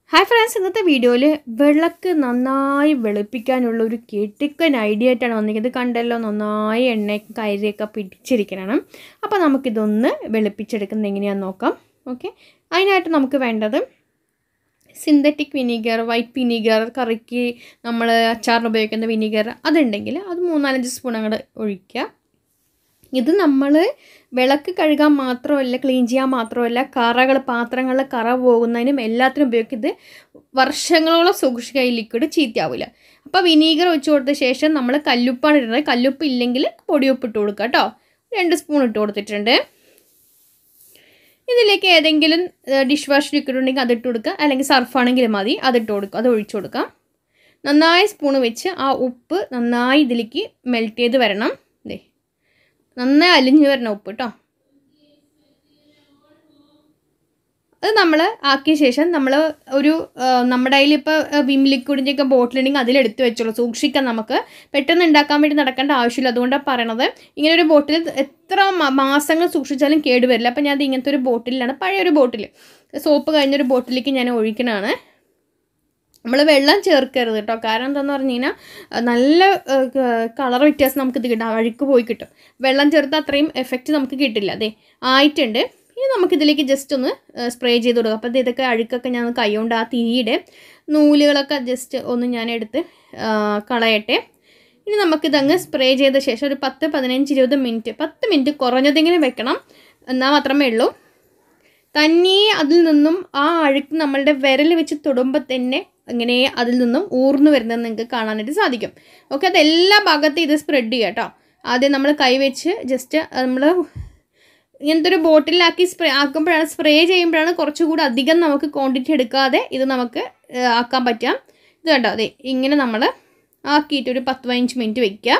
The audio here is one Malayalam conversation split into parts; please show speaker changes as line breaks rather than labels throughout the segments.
ഹായ് ഫ്രണ്ട്സ് ഇന്നത്തെ വീഡിയോയിൽ വിളക്ക് നന്നായി വെളുപ്പിക്കാനുള്ള ഒരു കിട്ടിക്കൻ ഐഡിയ ആയിട്ടാണ് വന്നിരിക്കുന്നത് ഇത് കണ്ടല്ലോ നന്നായി എണ്ണയൊക്കെ കരിയൊക്കെ പിടിച്ചിരിക്കണം അപ്പോൾ നമുക്കിതൊന്ന് വെളുപ്പിച്ചെടുക്കുന്നത് എങ്ങനെയാണെന്ന് നോക്കാം ഓക്കെ അതിനായിട്ട് നമുക്ക് വേണ്ടത് സിന്തറ്റിക് വിനീഗർ വൈറ്റ് വിനീഗർ കറിക്ക് നമ്മൾ അച്ചാറിന് ഉപയോഗിക്കുന്ന വിനീഗർ അതുണ്ടെങ്കിൽ അത് മൂന്നാലഞ്ച് സ്പൂൺ അങ്ങോട്ട് ഒഴിക്കുക ഇത് നമ്മൾ വിളക്ക് കഴുകാൻ മാത്രമല്ല ക്ലീൻ ചെയ്യാൻ മാത്രമല്ല കറകൾ പാത്രങ്ങളിൽ കറ പോകുന്നതിനും എല്ലാത്തിനും ഉപയോഗിക്കും ഇത് വർഷങ്ങളോളം സൂക്ഷിക്കുക ഈ ലിക്വിഡ് ചീത്തയാവില്ല അപ്പോൾ വിനീഗർ ഒഴിച്ച് കൊടുത്ത ശേഷം നമ്മൾ കല്ലുപ്പാണ് ഇടുന്നത് കല്ലുപ്പ് ഇല്ലെങ്കിൽ പൊടിയുപ്പ് ഇട്ട് കൊടുക്കുക കേട്ടോ രണ്ട് സ്പൂൺ ഇട്ട് കൊടുത്തിട്ടുണ്ട് ഇതിലേക്ക് ഏതെങ്കിലും ഡിഷ് വാഷ് ലിക്വിഡ് ഉണ്ടെങ്കിൽ അതിട്ട് കൊടുക്കുക അല്ലെങ്കിൽ സർഫാണെങ്കിലും മതി അതിട്ട് കൊടുക്കുക അത് ഒഴിച്ചു കൊടുക്കാം നന്നായി സ്പൂൺ വെച്ച് ആ ഉപ്പ് നന്നായി ഇതിലേക്ക് മെൽറ്റ് ചെയ്ത് വരണം ദേ നന്നായി അലിഞ്ഞ് വരണം ഉപ്പ് കേട്ടോ അത് നമ്മൾ ആക്കിയ ശേഷം നമ്മൾ ഒരു നമ്മുടെ കയ്യിൽ ഇപ്പോൾ വിം ലിക്വിഡിൻ്റെ ഒക്കെ ബോട്ടിലുണ്ടെങ്കിൽ അതിലെടുത്ത് വെച്ചോളൂ സൂക്ഷിക്കാം നമുക്ക് പെട്ടെന്ന് ഉണ്ടാക്കാൻ വേണ്ടി നടക്കേണ്ട ആവശ്യമില്ല അതുകൊണ്ടാണ് പറയണത് ഇങ്ങനെ ഒരു ബോട്ടിൽ എത്ര മാസങ്ങൾ സൂക്ഷിച്ചാലും കേടുവരില്ല അപ്പോൾ ഞാൻ ഇങ്ങനത്തെ ഒരു ബോട്ടിലാണ് പഴയ ഒരു ബോട്ടിൽ സോപ്പ് കഴിഞ്ഞൊരു ബോട്ടിലേക്ക് ഞാൻ ഒഴിക്കണതാണ് നമ്മൾ വെള്ളം ചേർക്കരുത് കേട്ടോ കാരണം എന്താണെന്ന് പറഞ്ഞു കഴിഞ്ഞാൽ നല്ല കളർ വ്യത്യാസം നമുക്കിത് കിട്ടും അഴുക്ക് പോയി കിട്ടും വെള്ളം ചേർത്ത് അത്രയും എഫക്റ്റ് നമുക്ക് കിട്ടില്ല അതെ ആയിട്ടുണ്ട് ഇനി നമുക്കിതിലേക്ക് ജസ്റ്റ് ഒന്ന് സ്പ്രേ ചെയ്ത് കൊടുക്കാം അപ്പോൾ ഇതൊക്കെ അഴുക്കൊക്കെ ഞാൻ കൈകൊണ്ട് ആ തിരിയുടെ നൂലുകളൊക്കെ ജസ്റ്റ് ഒന്ന് ഞാൻ എടുത്ത് കളയട്ടെ ഇനി നമുക്കിതങ്ങ് സ്പ്രേ ചെയ്ത ശേഷം ഒരു പത്ത് പതിനഞ്ച് ഇരുപത് മിനിറ്റ് പത്ത് മിനിറ്റ് കുറഞ്ഞതിങ്ങനെ വെക്കണം എന്നാൽ മാത്രമേ ഉള്ളൂ തന്നെ അതിൽ നിന്നും ആ അഴുക്ക് നമ്മളുടെ വിരൽ വെച്ച് തൊടുമ്പോൾ തന്നെ ഇങ്ങനെ അതിൽ നിന്നും ഊർന്നു വരുന്നത് നിങ്ങൾക്ക് കാണാനായിട്ട് സാധിക്കും ഓക്കെ അത് എല്ലാ ഭാഗത്തും ഇത് സ്പ്രെഡ് ചെയ്യുക കേട്ടോ ആദ്യം നമ്മൾ കൈവച്ച് ജസ്റ്റ് നമ്മൾ ഇങ്ങനത്തെ ഒരു ബോട്ടിലാക്കി സ്പ്രേ ആക്കുമ്പോഴാണ് സ്പ്രേ ചെയ്യുമ്പോഴാണ് കുറച്ചുകൂടി അധികം നമുക്ക് ക്വാണ്ടിറ്റി എടുക്കാതെ ഇത് നമുക്ക് ആക്കാൻ പറ്റാം ഇത് കണ്ടോ അതെ ഇങ്ങനെ നമ്മൾ ആക്കിയിട്ട് ഒരു പത്ത് പതിനഞ്ച് മിനിറ്റ് വയ്ക്കുക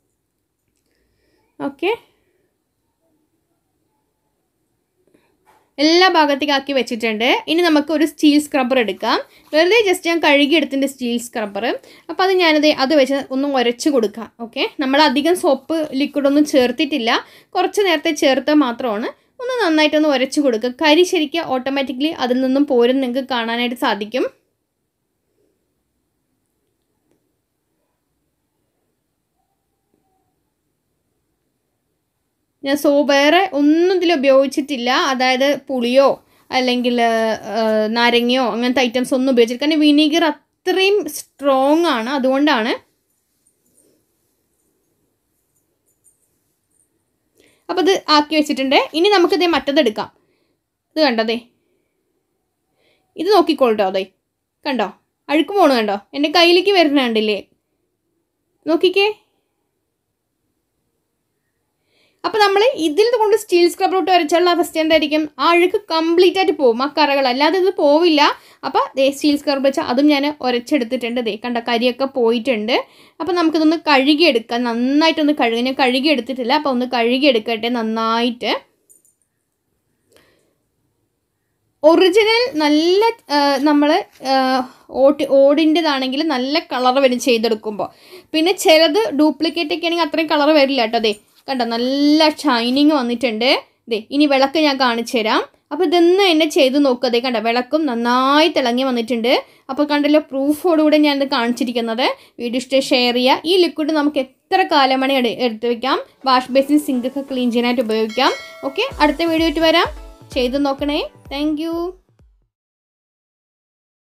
ഓക്കെ എല്ലാ ഭാഗത്തേക്ക് ആക്കി വെച്ചിട്ടുണ്ട് ഇനി നമുക്ക് ഒരു സ്റ്റീൽ സ്ക്രബ്ബർ എടുക്കാം വെറുതെ ജസ്റ്റ് ഞാൻ കഴുകി എടുത്തിൻ്റെ സ്റ്റീൽ സ്ക്രബ്ബർ അപ്പോൾ അത് ഞാനത് അത് വെച്ച് ഒന്ന് ഉരച്ച് കൊടുക്കാം ഓക്കെ നമ്മൾ അധികം സോപ്പ് ലിക്വിഡൊന്നും ചേർത്തിട്ടില്ല കുറച്ച് നേരത്തെ ചേർത്താൽ മാത്രമാണ് ഒന്ന് നന്നായിട്ടൊന്ന് ഉരച്ച് കൊടുക്കുക കരി ശരിക്കും ഓട്ടോമാറ്റിക്കലി അതിൽ നിന്നും പോരും നിങ്ങൾക്ക് കാണാനായിട്ട് സാധിക്കും ഞാൻ സോ വേറെ ഒന്നും ഇതിൽ ഉപയോഗിച്ചിട്ടില്ല അതായത് പുളിയോ അല്ലെങ്കിൽ നാരങ്ങയോ അങ്ങനത്തെ ഐറ്റംസ് ഒന്നും ഉപയോഗിച്ചില്ല കാരണം വിനീഗർ അത്രയും സ്ട്രോങ് ആണ് അതുകൊണ്ടാണ് അപ്പോൾ ഇത് ആക്കി വെച്ചിട്ടുണ്ട് ഇനി നമുക്കിതേ മറ്റതെടുക്കാം ഇത് കണ്ടതേ ഇത് നോക്കിക്കോളട്ടോ അതെ കണ്ടോ അഴുക്ക് പോണു കണ്ടോ എൻ്റെ കയ്യിലേക്ക് വരുന്ന കണ്ടില്ലേ നോക്കിക്കേ അപ്പോൾ നമ്മൾ ഇതിൽ കൊണ്ട് സ്റ്റീൽ സ്ക്രബർ ഇട്ട് വരച്ചുള്ള അവസ്ഥ എന്തായിരിക്കും ആ അഴുക്ക് കംപ്ലീറ്റ് ആയിട്ട് പോകും ആ കറകൾ അല്ലാതെ ഇത് പോവില്ല അപ്പോൾ ദേ സ്റ്റീൽ സ്ക്രബർ വെച്ചാൽ അതും ഞാൻ ഉരച്ചെടുത്തിട്ടുണ്ട് ദേ കണ്ട കരിയൊക്കെ പോയിട്ടുണ്ട് അപ്പോൾ നമുക്കിതൊന്ന് കഴുകിയെടുക്കാം നന്നായിട്ടൊന്ന് കഴുകി ഞാൻ കഴുകി എടുത്തിട്ടില്ല അപ്പോൾ ഒന്ന് കഴുകിയെടുക്കട്ടെ നന്നായിട്ട് ഒറിജിനൽ നല്ല നമ്മൾ ഓട്ട് ഓടിൻ്റെതാണെങ്കിൽ നല്ല കളർ വരും ചെയ്തെടുക്കുമ്പോൾ പിന്നെ ചിലത് ഡ്യൂപ്ലിക്കേറ്റ് ഒക്കെ ആണെങ്കിൽ അത്രയും കളർ വരില്ല കേട്ടോ അതെ കണ്ടോ നല്ല ഷൈനിങ് വന്നിട്ടുണ്ട് ദേ ഇനി വിളക്ക് ഞാൻ കാണിച്ചു തരാം അപ്പോൾ ഇതൊന്ന് എന്നെ ചെയ്ത് നോക്കുക അതേ കണ്ടോ വിളക്കും നന്നായി തിളങ്ങി വന്നിട്ടുണ്ട് അപ്പോൾ കണ്ടല്ലോ പ്രൂഫോടുകൂടെ ഞാനിത് കാണിച്ചിരിക്കുന്നത് വീഡിയോ ഇഷ്ടം ഷെയർ ചെയ്യുക ഈ ലിക്വിഡ് നമുക്ക് എത്ര കാലമണി എടുത്ത് വെക്കാം വാഷ് ബേസിൻ സിങ്കൊക്കെ ക്ലീൻ ചെയ്യാനായിട്ട് ഉപയോഗിക്കാം ഓക്കെ അടുത്ത വീഡിയോ ആയിട്ട് വരാം ചെയ്ത് നോക്കണേ താങ്ക്